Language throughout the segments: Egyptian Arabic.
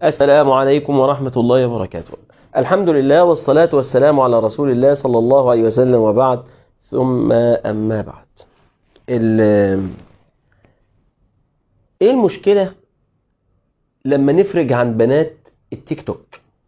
السلام عليكم ورحمة الله وبركاته الحمد لله والصلاة والسلام على رسول الله صلى الله عليه وسلم وبعد ثم أما بعد ال- ايه المشكلة لما نفرج عن بنات التيك توك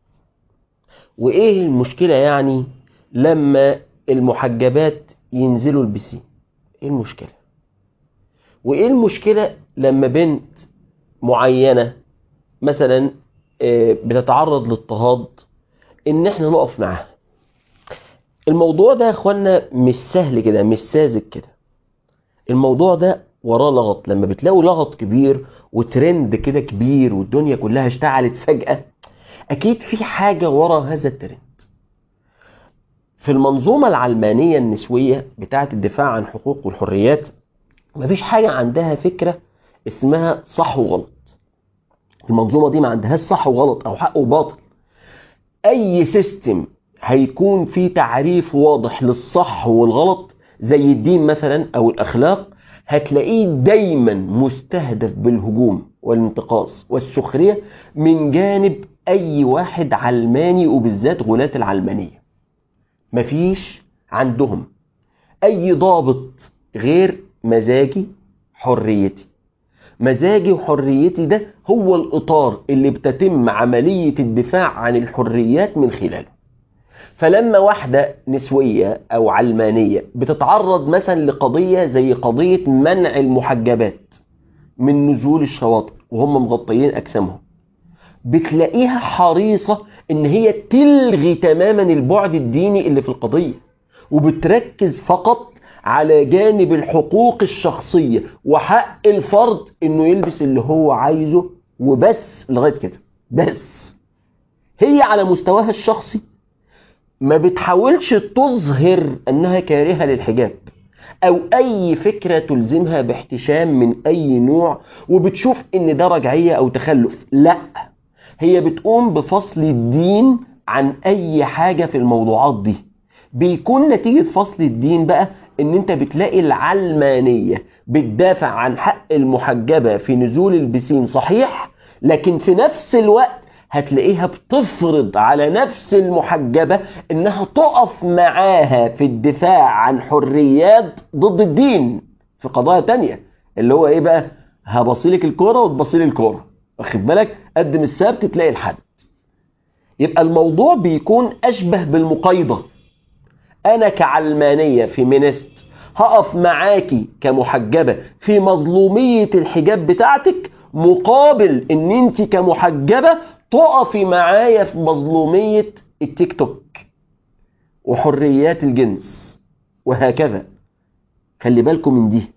وايه المشكلة يعني لما المحجبات ينزلوا البسين ايه المشكلة وايه المشكلة لما بنت معينة مثلا آه، بتتعرض للاضطهاد ان احنا نقف معاها الموضوع ده يا اخوانا مش سهل كده مش ساذج كده الموضوع ده وراه لغط لما بتلاقوا لغط كبير وترند كده كبير والدنيا كلها اشتعلت فجأة اكيد في حاجة ورا هذا الترند في المنظومة العلمانية النسوية بتاعة الدفاع عن حقوق والحريات مفيش حاجة عندها فكرة اسمها صح وغلط المنظومة دي ما عندهاش صح وغلط او حق وباطل اي سيستم هيكون فيه تعريف واضح للصح والغلط زي الدين مثلا او الاخلاق هتلاقيه دايما مستهدف بالهجوم والانتقاص والسخرية من جانب اي واحد علماني وبالذات غلاة العلمانية مفيش عندهم اي ضابط غير مزاجي حريتي مزاجي وحريتي ده هو الإطار اللي بتتم عملية الدفاع عن الحريات من خلاله فلما واحدة نسوية أو علمانية بتتعرض مثلا لقضية زي قضية منع المحجبات من نزول الشواطئ وهم مغطيين أجسامهم بتلاقيها حريصة إن هي تلغي تماما البعد الديني اللي في القضية وبتركز فقط على جانب الحقوق الشخصية وحق الفرد انه يلبس اللي هو عايزه وبس لغاية كده بس هي على مستواها الشخصي ما بتحاولش تظهر انها كارهة للحجاب او اي فكرة تلزمها باحتشام من اي نوع وبتشوف ان ده رجعية او تخلف لا هي بتقوم بفصل الدين عن اي حاجة في الموضوعات دي بيكون نتيجة فصل الدين بقى ان انت بتلاقي العلمانية بتدافع عن حق المحجبة في نزول البسين صحيح لكن في نفس الوقت هتلاقيها بتفرض على نفس المحجبة انها تقف معاها في الدفاع عن حريات ضد الدين في قضايا تانية اللي هو ايه بقى هبصيلك الكورة وتبصيلي الكورة واخد بالك قدم السبت تلاقي الحد يبقى الموضوع بيكون اشبه بالمقايضة انا كعلمانية فيمينيست هقف معاكي كمحجبة في مظلومية الحجاب بتاعتك مقابل ان انت كمحجبة تقفي معايا في مظلومية التيك توك وحريات الجنس وهكذا خلي بالكم من دي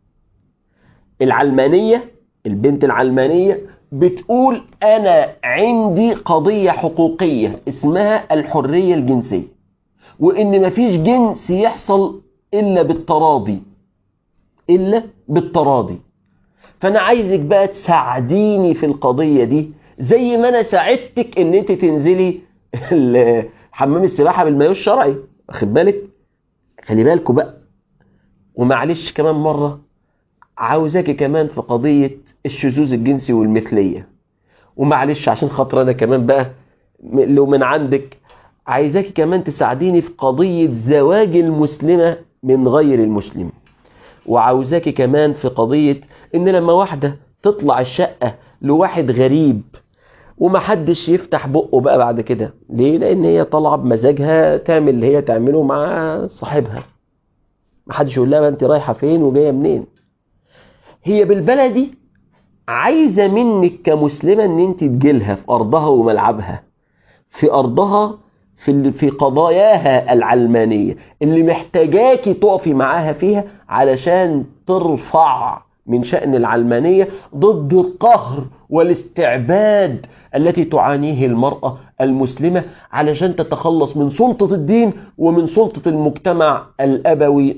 العلمانية البنت العلمانية بتقول انا عندي قضية حقوقية اسمها الحرية الجنسية وان مفيش جنس يحصل الا بالتراضي الا بالتراضي فانا عايزك بقى تساعديني في القضية دي زي ما انا ساعدتك ان انت تنزلي ال- حمام السباحة بالمايو الشرعي واخد بالك خلي بالكوا بقى ومعلش كمان مرة عاوزاكي كمان في قضية الشذوذ الجنسي والمثلية ومعلش عشان خاطر انا كمان بقى م- لو من عندك عايزاكي كمان تساعديني في قضية زواج المسلمة من غير المسلم وعاوزاكي كمان في قضية ان لما واحدة تطلع الشقة لواحد غريب ومحدش يفتح بقه بقى بعد كده ليه لان هي طالعة بمزاجها تعمل اللي هي تعمله مع صاحبها محدش يقول لها ما انت رايحة فين وجاية منين هي بالبلدي عايزة منك كمسلمة ان انت تجيلها في ارضها وملعبها في ارضها في ال- في قضاياها العلمانية اللي محتاجاكي تقفي معاها فيها علشان ترفع من شأن العلمانية ضد القهر والاستعباد التي تعانيه المرأة المسلمة علشان تتخلص من سلطة الدين ومن سلطة المجتمع الأبوي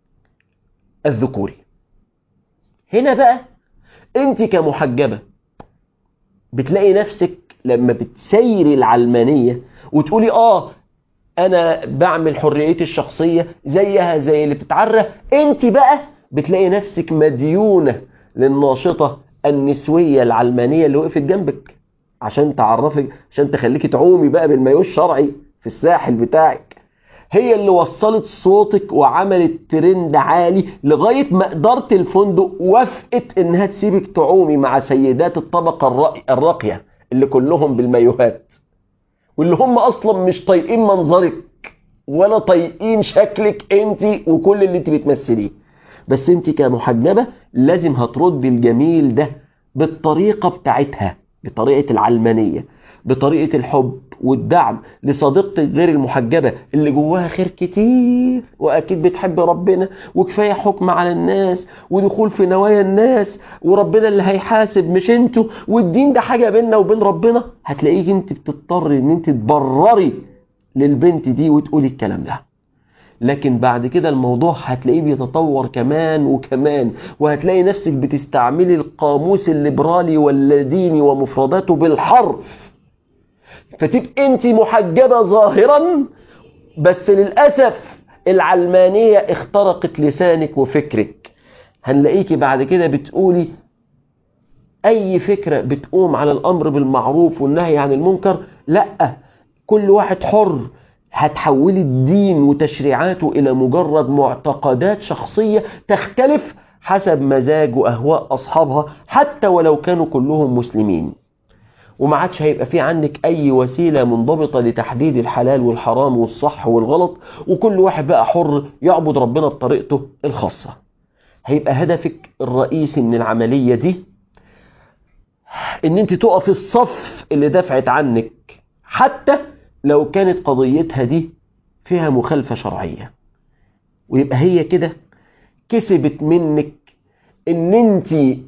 الذكوري هنا بقى انت كمحجبة بتلاقي نفسك لما بتسيري العلمانية وتقولي اه انا بعمل حريتي الشخصية زيها زي اللي بتتعرى انت بقى بتلاقي نفسك مديونة للناشطة النسوية العلمانية اللي وقفت جنبك عشان تعرفك عشان تخليكي تعومي بقى بالمايو الشرعي في الساحل بتاعك هي اللي وصلت صوتك وعملت ترند عالي لغاية ما إدارة الفندق وافقت إنها تسيبك تعومي مع سيدات الطبقة الرأي- الراقية اللي كلهم بالمايوهات واللي هم أصلا مش طايقين منظرك ولا طايقين شكلك انت وكل اللي انت بتمثليه بس انت كمحجبة لازم هتردي الجميل ده بالطريقة بتاعتها بطريقة العلمانية بطريقة الحب والدعم لصديقتك غير المحجبة اللي جواها خير كتير وأكيد بتحب ربنا وكفاية حكم على الناس ودخول في نوايا الناس وربنا اللي هيحاسب مش انتوا والدين ده حاجة بيننا وبين ربنا هتلاقيك انت بتضطري ان انت تبرري للبنت دي وتقولي الكلام ده لكن بعد كده الموضوع هتلاقيه بيتطور كمان وكمان وهتلاقي نفسك بتستعملي القاموس الليبرالي واللاديني ومفرداته بالحرف فتبقى انت محجبة ظاهرا بس للأسف العلمانية اخترقت لسانك وفكرك هنلاقيكي بعد كده بتقولي أي فكرة بتقوم على الأمر بالمعروف والنهي عن المنكر لأ كل واحد حر هتحولي الدين وتشريعاته إلى مجرد معتقدات شخصية تختلف حسب مزاج وأهواء أصحابها حتى ولو كانوا كلهم مسلمين وما عادش هيبقى في عندك أي وسيلة منضبطة لتحديد الحلال والحرام والصح والغلط وكل واحد بقى حر يعبد ربنا بطريقته الخاصة هيبقى هدفك الرئيسي من العملية دي ان انت تقف الصف اللي دفعت عنك حتى لو كانت قضيتها دي فيها مخالفة شرعية ويبقى هي كده كسبت منك ان انت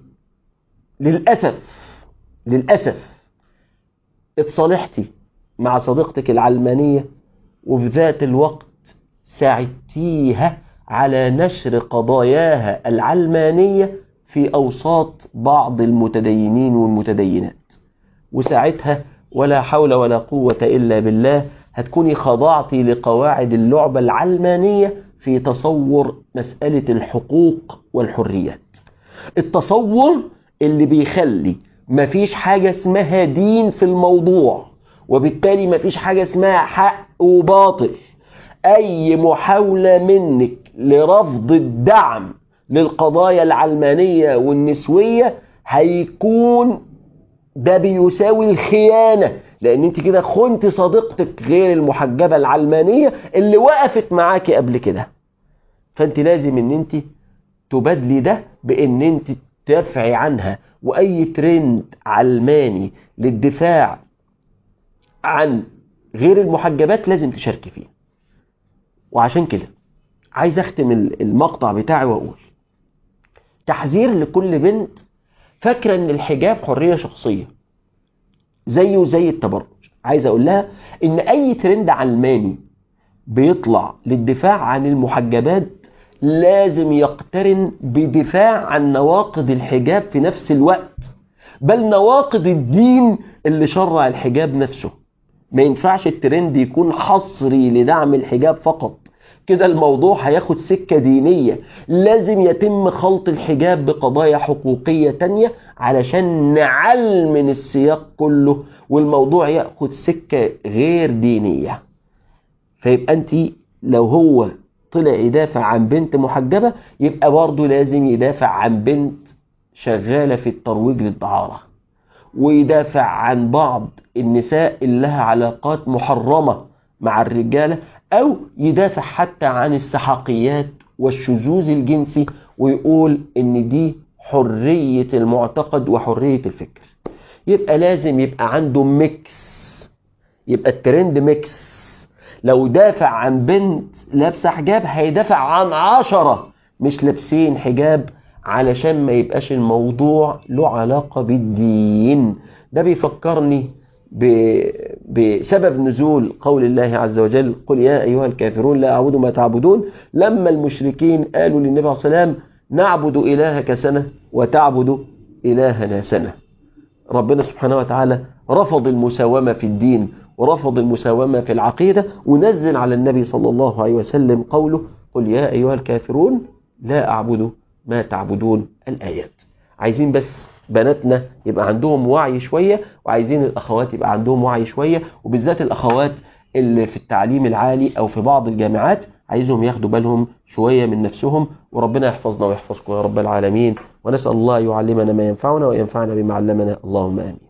للأسف للأسف اتصالحتي مع صديقتك العلمانية وفي ذات الوقت ساعدتيها على نشر قضاياها العلمانية في أوساط بعض المتدينين والمتدينات وساعتها ولا حول ولا قوة إلا بالله هتكوني خضعتي لقواعد اللعبة العلمانية في تصور مسألة الحقوق والحريات التصور اللي بيخلي مفيش حاجة اسمها دين في الموضوع وبالتالي مفيش حاجة اسمها حق وباطل أي محاولة منك لرفض الدعم للقضايا العلمانية والنسوية هيكون ده بيساوي الخيانة لأن أنت كده خنت صديقتك غير المحجبة العلمانية اللي وقفت معاكي قبل كده فأنت لازم أن أنت تبادلي ده بأن أنت تدافعي عنها وأي ترند علماني للدفاع عن غير المحجبات لازم تشاركي فيه وعشان كده عايز أختم المقطع بتاعي وأقول تحذير لكل بنت فاكرة ان الحجاب حرية شخصية زيه زي التبرج عايز اقول لها ان اي ترند علماني بيطلع للدفاع عن المحجبات لازم يقترن بدفاع عن نواقض الحجاب في نفس الوقت بل نواقض الدين اللي شرع الحجاب نفسه ما ينفعش الترند يكون حصري لدعم الحجاب فقط كده الموضوع هياخد سكة دينية لازم يتم خلط الحجاب بقضايا حقوقية تانية علشان نعلمن السياق كله والموضوع ياخد سكة غير دينية فيبقى انت لو هو طلع يدافع عن بنت محجبة يبقى برضه لازم يدافع عن بنت شغالة في الترويج للدعارة ويدافع عن بعض النساء اللي لها علاقات محرمة مع الرجالة أو يدافع حتى عن السحاقيات والشذوذ الجنسي ويقول إن دي حرية المعتقد وحرية الفكر يبقى لازم يبقى عنده ميكس يبقى الترند ميكس لو دافع عن بنت لابسة حجاب هيدافع عن عشرة مش لابسين حجاب علشان ما يبقاش الموضوع له علاقة بالدين ده بيفكرني بسبب نزول قول الله عز وجل قل يا أيها الكافرون لا أعبد ما تعبدون لما المشركين قالوا للنبي عليه الصلاة والسلام نعبد إلهك سنة وتعبد إلهنا سنة ربنا سبحانه وتعالى رفض المساومة في الدين ورفض المساومة في العقيدة ونزل على النبي صلى الله عليه وسلم قوله قل يا أيها الكافرون لا أعبد ما تعبدون الآيات عايزين بس بناتنا يبقى عندهم وعي شوية وعايزين الأخوات يبقى عندهم وعي شوية وبالذات الأخوات اللي في التعليم العالي أو في بعض الجامعات عايزهم ياخدوا بالهم شوية من نفسهم وربنا يحفظنا ويحفظكم يا رب العالمين ونسأل الله يعلمنا ما ينفعنا وينفعنا بما علمنا اللهم آمين